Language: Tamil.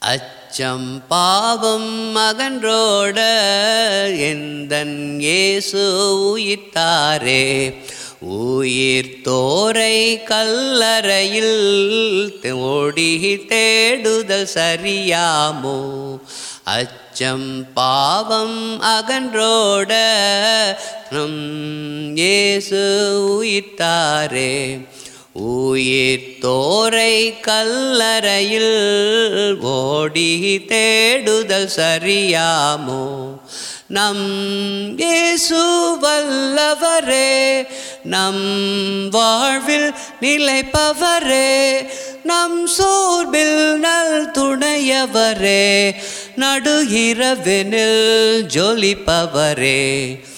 அச்சம் பாவம் மகன்றோட எந்தன் இயேசு உயிர்த்தாரே உயிர் தோரை கல்லறையில் ஓடி தேடுதல் சரியாமோ அச்சம் பாவம் அகன்றோட நம் இயேசு உயிர்த்தாரே உயிர் தோரை கல்லறையில் ஓடி தேடுதல் சரியாமோ நம் இயேசு வல்லவரே நம் வாழ்வில் நிலைப்பவரே நம் சோர்பில் நல் துணையவரே நடு இரவெனில் ஜொலிப்பவரே